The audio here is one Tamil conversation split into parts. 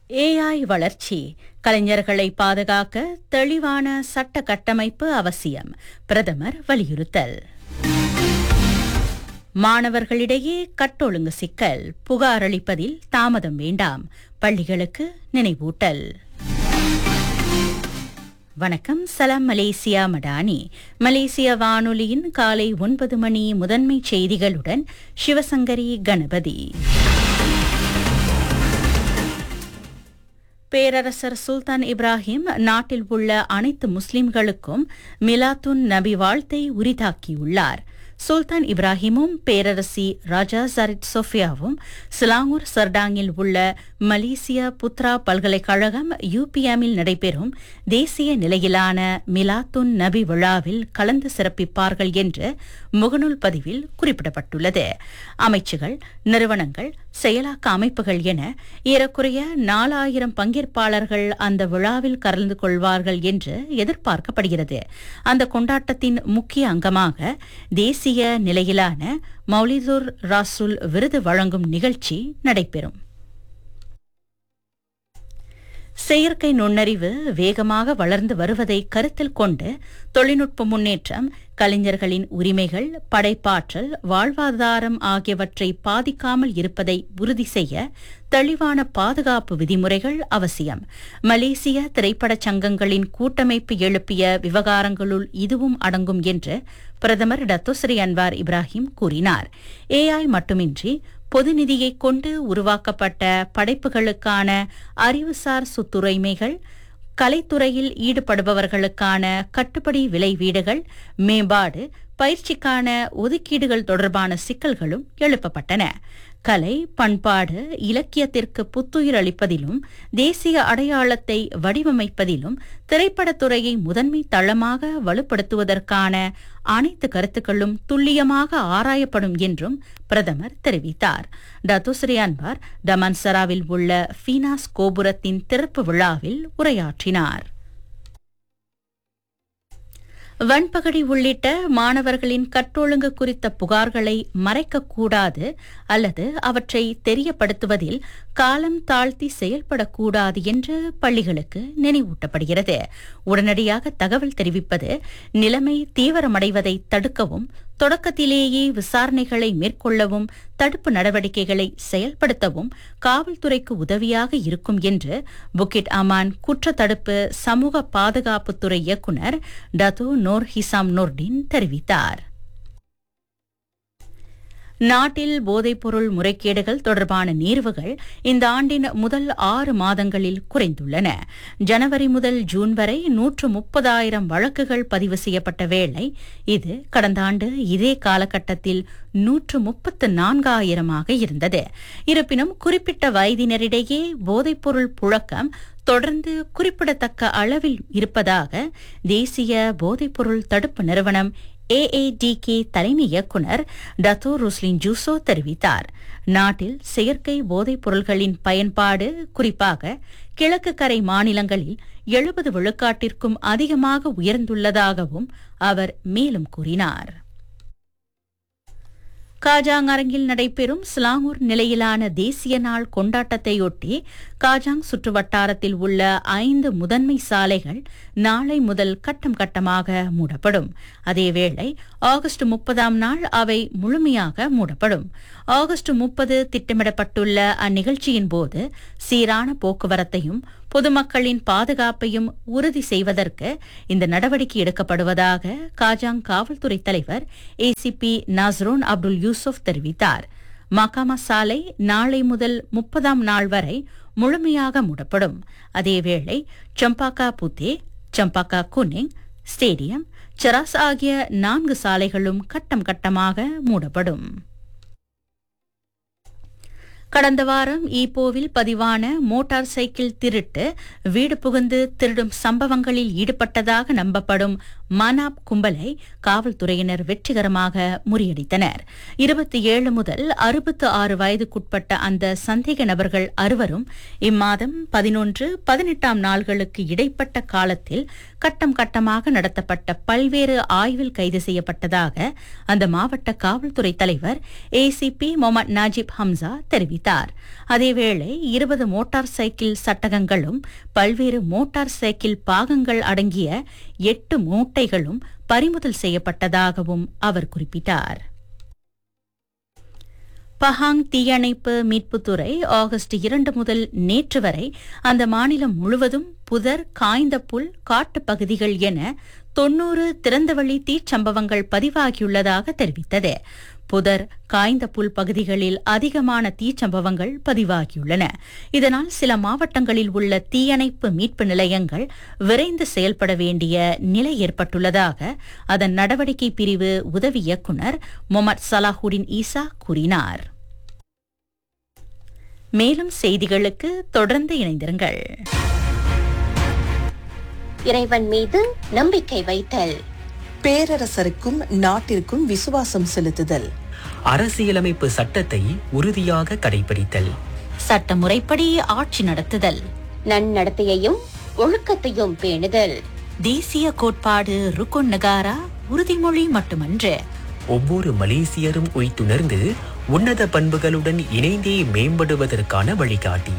ஏஐ வளர்ச்சி கலைஞர்களை பாதுகாக்க தெளிவான சட்ட கட்டமைப்பு அவசியம் பிரதமர் வலியுறுத்தல் மாணவர்களிடையே கட்டொழுங்கு சிக்கல் புகார் அளிப்பதில் தாமதம் வேண்டாம் பள்ளிகளுக்கு நினைவூட்டல் வணக்கம் சலாம் மலேசியா மடானி மலேசிய வானொலியின் காலை ஒன்பது மணி முதன்மை செய்திகளுடன் சிவசங்கரி கணபதி பேரரசர் சுல்தான் இப்ராஹிம் நாட்டில் உள்ள அனைத்து முஸ்லிம்களுக்கும் மிலாத்துன் நபி வாழ்த்தை உரிதாக்கியுள்ளார் சுல்தான் இப்ராஹிமும் பேரரசி ராஜா சரிட் சோஃபியாவும் சிலாங்கூர் சர்டாங்கில் உள்ள மலேசிய புத்ரா பல்கலைக்கழகம் யூபிஎம்மில் நடைபெறும் தேசிய நிலையிலான மிலாத்துன் நபி விழாவில் கலந்து சிறப்பிப்பார்கள் என்று முகநூல் பதிவில் குறிப்பிடப்பட்டுள்ளது அமைச்சுகள் நிறுவனங்கள் செயலாக்க அமைப்புகள் என ஏறக்குறைய நாலாயிரம் பங்கேற்பாளர்கள் அந்த விழாவில் கலந்து கொள்வார்கள் என்று எதிர்பார்க்கப்படுகிறது அந்த கொண்டாட்டத்தின் முக்கிய அங்கமாக தேசிய நிலையிலான மௌலிதுர் ராசுல் விருது வழங்கும் நிகழ்ச்சி நடைபெறும் செயற்கை நுண்ணறிவு வேகமாக வளர்ந்து வருவதை கருத்தில் கொண்டு தொழில்நுட்ப முன்னேற்றம் கலைஞர்களின் உரிமைகள் படைப்பாற்றல் வாழ்வாதாரம் ஆகியவற்றை பாதிக்காமல் இருப்பதை உறுதி செய்ய தெளிவான பாதுகாப்பு விதிமுறைகள் அவசியம் மலேசிய திரைப்படச் சங்கங்களின் கூட்டமைப்பு எழுப்பிய விவகாரங்களுள் இதுவும் அடங்கும் என்று பிரதமர் டத்தோஸ்ரீ அன்வார் இப்ராஹிம் கூறினார் ஏஐ மட்டுமின்றி பொது நிதியைக் கொண்டு உருவாக்கப்பட்ட படைப்புகளுக்கான அறிவுசார் சொத்துரிமைகள் கலைத்துறையில் ஈடுபடுபவர்களுக்கான கட்டுப்படி விலை வீடுகள் மேம்பாடு பயிற்சிக்கான ஒதுக்கீடுகள் தொடர்பான சிக்கல்களும் எழுப்பப்பட்டன கலை பண்பாடு இலக்கியத்திற்கு புத்துயிர் அளிப்பதிலும் தேசிய அடையாளத்தை வடிவமைப்பதிலும் திரைப்படத்துறையை முதன்மை தளமாக வலுப்படுத்துவதற்கான அனைத்து கருத்துக்களும் துல்லியமாக ஆராயப்படும் என்றும் பிரதமர் தெரிவித்தார் டத்துஸ்ரீ அன்வார் டமன்சராவில் உள்ள ஃபீனாஸ் கோபுரத்தின் திறப்பு விழாவில் உரையாற்றினார் வன்பகடி உள்ளிட்ட மாணவர்களின் கட்டொழுங்கு குறித்த புகார்களை மறைக்கக்கூடாது அல்லது அவற்றை தெரியப்படுத்துவதில் காலம் தாழ்த்தி செயல்படக்கூடாது என்று பள்ளிகளுக்கு நினைவூட்டப்படுகிறது உடனடியாக தகவல் தெரிவிப்பது நிலைமை தீவிரமடைவதை தடுக்கவும் தொடக்கத்திலேயே விசாரணைகளை மேற்கொள்ளவும் தடுப்பு நடவடிக்கைகளை செயல்படுத்தவும் காவல்துறைக்கு உதவியாக இருக்கும் என்று புக்கிட் அமான் குற்றத்தடுப்பு சமூக பாதுகாப்புத்துறை இயக்குநர் டத்து நோர் ஹிசாம் நோர்டின் தெரிவித்தார் நாட்டில் போதைப்பொருள் முறைகேடுகள் தொடர்பான நீர்வுகள் இந்த ஆண்டின் முதல் ஆறு மாதங்களில் குறைந்துள்ளன ஜனவரி முதல் ஜூன் வரை நூற்று முப்பதாயிரம் வழக்குகள் பதிவு செய்யப்பட்ட வேளை இது கடந்த ஆண்டு இதே காலகட்டத்தில் நூற்று முப்பத்து நான்காயிரமாக இருந்தது இருப்பினும் குறிப்பிட்ட வயதினரிடையே போதைப்பொருள் புழக்கம் தொடர்ந்து குறிப்பிடத்தக்க அளவில் இருப்பதாக தேசிய போதைப்பொருள் தடுப்பு நிறுவனம் ஏஏடிகே தலைமை இயக்குநர் டத்தோ ருஸ்லின் ஜூசோ தெரிவித்தார் நாட்டில் செயற்கை போதைப் பொருள்களின் பயன்பாடு குறிப்பாக கிழக்கு கரை மாநிலங்களில் எழுபது விழுக்காட்டிற்கும் அதிகமாக உயர்ந்துள்ளதாகவும் அவர் மேலும் கூறினார் காஜாங் அரங்கில் நடைபெறும் ஸ்லாங்கூர் நிலையிலான தேசிய நாள் கொண்டாட்டத்தையொட்டி காஜாங் சுற்றுவட்டாரத்தில் உள்ள ஐந்து முதன்மை சாலைகள் நாளை முதல் கட்டம் கட்டமாக மூடப்படும் அதேவேளை ஆகஸ்ட் முப்பதாம் நாள் அவை முழுமையாக மூடப்படும் ஆகஸ்ட் முப்பது திட்டமிடப்பட்டுள்ள அந்நிகழ்ச்சியின் போது சீரான போக்குவரத்தையும் பொதுமக்களின் பாதுகாப்பையும் உறுதி செய்வதற்கு இந்த நடவடிக்கை எடுக்கப்படுவதாக காஜாங் காவல்துறை தலைவர் ஏசிபி நாஸ்ரோன் அப்துல் யூசுப் தெரிவித்தார் மகாமா சாலை நாளை முதல் முப்பதாம் நாள் வரை முழுமையாக மூடப்படும் அதேவேளை சம்பாக்கா புத்தே சம்பாக்கா குனிங் ஸ்டேடியம் செராஸ் ஆகிய நான்கு சாலைகளும் கட்டம் கட்டமாக மூடப்படும் கடந்த வாரம் ஈப்போவில் பதிவான மோட்டார் சைக்கிள் திருட்டு வீடு புகுந்து திருடும் சம்பவங்களில் ஈடுபட்டதாக நம்பப்படும் மனாப் கும்பலை காவல்துறையினர் வெற்றிகரமாக முறியடித்தனர் இருபத்தி ஏழு முதல் அறுபத்து ஆறு வயதுக்குட்பட்ட அந்த சந்தேக நபர்கள் அறுவரும் இம்மாதம் பதினொன்று பதினெட்டாம் நாள்களுக்கு இடைப்பட்ட காலத்தில் கட்டம் கட்டமாக நடத்தப்பட்ட பல்வேறு ஆய்வில் கைது செய்யப்பட்டதாக அந்த மாவட்ட காவல்துறை தலைவர் ஏசிபி மொஹமட் நாஜிப் ஹம்சா தெரிவித்தார் தெரிவித்தார் அதேவேளை இருபது மோட்டார் சைக்கிள் சட்டகங்களும் பல்வேறு மோட்டார் சைக்கிள் பாகங்கள் அடங்கிய எட்டு மூட்டைகளும் பறிமுதல் செய்யப்பட்டதாகவும் அவர் குறிப்பிட்டார் பஹாங் தீயணைப்பு மீட்புத்துறை ஆகஸ்ட் இரண்டு முதல் நேற்று வரை அந்த மாநிலம் முழுவதும் புதர் காய்ந்த புல் காட்டுப் பகுதிகள் என தொன்னூறு திறந்தவெளி தீச்சம்பவங்கள் பதிவாகியுள்ளதாக தெரிவித்தது புதர் காய்ந்த புல் பகுதிகளில் அதிகமான தீச்சம்பவங்கள் பதிவாகியுள்ளன இதனால் சில மாவட்டங்களில் உள்ள தீயணைப்பு மீட்பு நிலையங்கள் விரைந்து செயல்பட வேண்டிய நிலை ஏற்பட்டுள்ளதாக அதன் நடவடிக்கை பிரிவு உதவி இயக்குநர் மொமட் சலாஹுடின் ஈசா கூறினார் மேலும் செய்திகளுக்கு தொடர்ந்து இணைந்திருங்கள் இறைவன் மீது நம்பிக்கை வைத்தல் பேரரசருக்கும் நாட்டிற்கும் விசுவாசம் செலுத்துதல் அரசியலமைப்பு சட்டத்தை உறுதியாக கடைபிடித்தல் சட்ட முறைப்படி ஆட்சி நடத்துதல் நன்னடத்தையையும் ஒழுக்கத்தையும் பேணுதல் தேசிய கோட்பாடு ருக்குன் நகாரா உறுதிமொழி மட்டுமன்று ஒவ்வொரு மலேசியரும் உய்த்துணர்ந்து உன்னத பண்புகளுடன் இணைந்தே மேம்படுவதற்கான வழிகாட்டி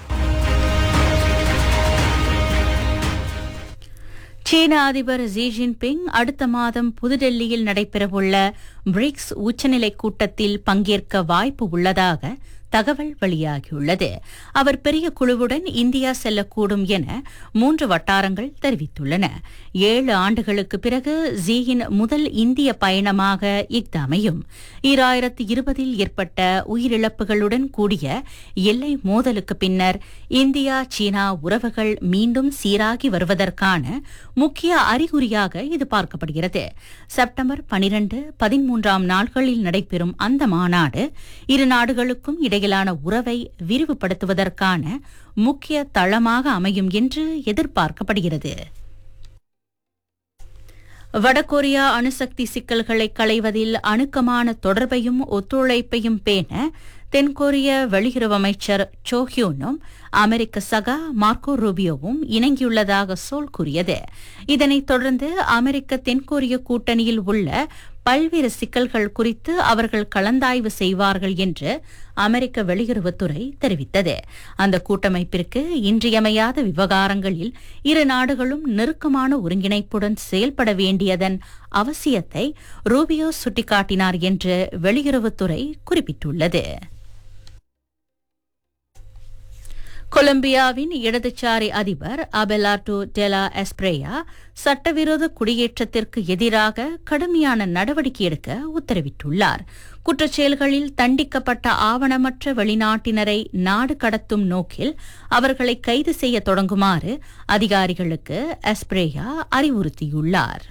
சீன அதிபர் ஜி ஜின்பிங் அடுத்த மாதம் புதுடெல்லியில் நடைபெறவுள்ள பிரிக்ஸ் உச்சநிலை கூட்டத்தில் பங்கேற்க வாய்ப்பு உள்ளதாக தகவல் வெளியாகியுள்ளது அவர் பெரிய குழுவுடன் இந்தியா செல்லக்கூடும் என மூன்று வட்டாரங்கள் தெரிவித்துள்ளன ஏழு ஆண்டுகளுக்கு பிறகு ஜீயின் முதல் இந்திய பயணமாக இஃது அமையும் ஈராயிரத்து இருபதில் ஏற்பட்ட உயிரிழப்புகளுடன் கூடிய எல்லை மோதலுக்கு பின்னர் இந்தியா சீனா உறவுகள் மீண்டும் சீராகி வருவதற்கான முக்கிய அறிகுறியாக இது பார்க்கப்படுகிறது செப்டம்பர் பனிரண்டு பதிமூன்றாம் நாட்களில் நடைபெறும் அந்த மாநாடு இரு நாடுகளுக்கும் இடையிலான உறவை விரிவுபடுத்துவதற்கான முக்கிய தளமாக அமையும் என்று எதிர்பார்க்கப்படுகிறது வடகொரியா அணுசக்தி சிக்கல்களை களைவதில் அணுக்கமான தொடர்பையும் ஒத்துழைப்பையும் பேண தென்கொரிய வெளியுறவு அமைச்சர் சோஹியூனும் அமெரிக்க சகா மார்க்கோ ரூபியோவும் இணங்கியுள்ளதாக சோல் கூறியது இதனைத் தொடர்ந்து அமெரிக்க தென்கொரிய கூட்டணியில் உள்ள பல்வேறு சிக்கல்கள் குறித்து அவர்கள் கலந்தாய்வு செய்வார்கள் என்று அமெரிக்க வெளியுறவுத்துறை தெரிவித்தது அந்த கூட்டமைப்பிற்கு இன்றியமையாத விவகாரங்களில் இரு நாடுகளும் நெருக்கமான ஒருங்கிணைப்புடன் செயல்பட வேண்டியதன் அவசியத்தை ரூபியோ சுட்டிக்காட்டினார் என்று வெளியுறவுத்துறை குறிப்பிட்டுள்ளது கொலம்பியாவின் இடதுசாரி அதிபர் அபெலாட்டோ டெலா எஸ்பிரேயா சட்டவிரோத குடியேற்றத்திற்கு எதிராக கடுமையான நடவடிக்கை எடுக்க உத்தரவிட்டுள்ளார் குற்றச்செயல்களில் தண்டிக்கப்பட்ட ஆவணமற்ற வெளிநாட்டினரை நாடு கடத்தும் நோக்கில் அவர்களை கைது செய்ய தொடங்குமாறு அதிகாரிகளுக்கு எஸ்பிரேயா அறிவுறுத்தியுள்ளார்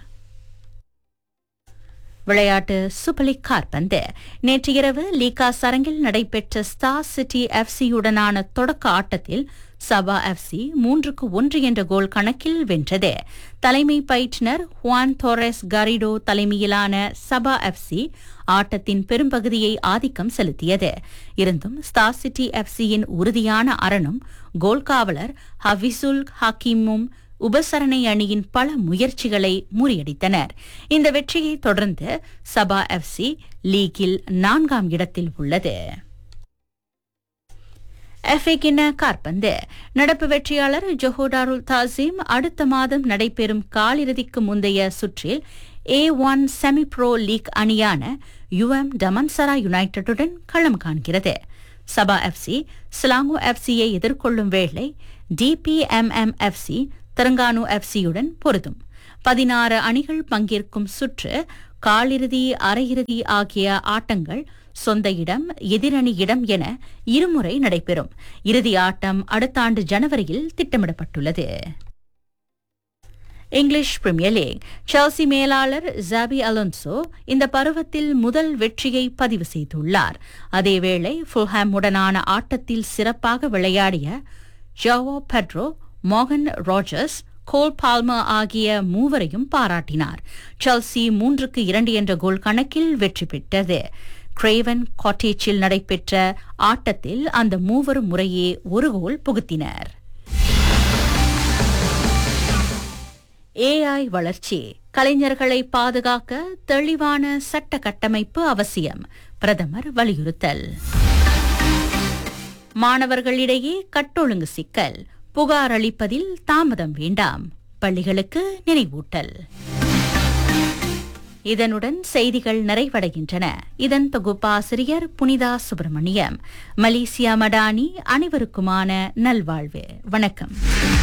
விளையாட்டு சூப்பர் லீக் காற்பந்து நேற்று இரவு லீகா சரங்கில் நடைபெற்ற ஸ்டார் சிட்டி எஃப்சியுடனான தொடக்க ஆட்டத்தில் சபா எஃப்சி மூன்றுக்கு ஒன்று என்ற கோல் கணக்கில் வென்றது தலைமை பயிற்றுனர் ஹுவான் தோரஸ் கரிடோ தலைமையிலான சபா எஃப்சி ஆட்டத்தின் பெரும்பகுதியை ஆதிக்கம் செலுத்தியது இருந்தும் ஸ்டார் சிட்டி எஃப்சியின் உறுதியான அரணும் கோல் காவலர் ஹவிசுல் ஹக்கீமும் உபசரணை அணியின் பல முயற்சிகளை முறியடித்தனர் இந்த வெற்றியை தொடர்ந்து சபா எஃப்சி லீகில் நான்காம் இடத்தில் உள்ளது எஃப்ஏ கிண்ண காற்பந்து நடப்பு வெற்றியாளர் ஜொஹோடாருல் தாசிம் அடுத்த மாதம் நடைபெறும் காலிறுதிக்கு முந்தைய சுற்றில் A one semi pro league அணியான யுஎம் டமன்சரா யுனைடெடுடன் களம் காண்கிறது சபா எஃப்சி ஸ்லாங்கோ எஃப்சியை எதிர்கொள்ளும் வேளை டிபிஎம்எம் எஃப்சி தெலங்கானு எஃப்சியுடன் பொருதும் பதினாறு அணிகள் பங்கேற்கும் சுற்று காலிறுதி அரையிறுதி ஆகிய ஆட்டங்கள் சொந்த இடம் எதிரணி இடம் என இருமுறை நடைபெறும் இறுதி ஆட்டம் அடுத்த ஆண்டு ஜனவரியில் திட்டமிடப்பட்டுள்ளது இங்கிலீஷ் பிரீமியர் லீக் செல்சி மேலாளர் ஜாபி அலோன்சோ இந்த பருவத்தில் முதல் வெற்றியை பதிவு செய்துள்ளார் அதேவேளை ஃபுல்ஹாம் உடனான ஆட்டத்தில் சிறப்பாக விளையாடிய Joao Pedro Morgan Rogers Cole Palmer ஆகிய மூவரையும் பாராட்டினார் செல்சி மூன்றுக்கு இரண்டு என்ற கோல் கணக்கில் வெற்றி பெற்றது கிரேவன் காட்டேஜில் நடைபெற்ற ஆட்டத்தில் அந்த மூவரும் முறையே ஒரு கோல் புகுத்தினர் ஏஐ வளர்ச்சி கலைஞர்களை பாதுகாக்க தெளிவான சட்ட கட்டமைப்பு அவசியம் பிரதமர் வலியுறுத்தல் மாணவர்களிடையே கட்டொழுங்கு சிக்கல் புகார் அளிப்பதில் தாமதம் வேண்டாம் பள்ளிகளுக்கு நினைவூட்டல் இதனுடன் செய்திகள் நிறைவடைகின்றன இதன் தொகுப்பாசிரியர் புனிதா சுப்பிரமணியம் மலேசியா மடானி அனைவருக்குமான நல்வாழ்வு வணக்கம்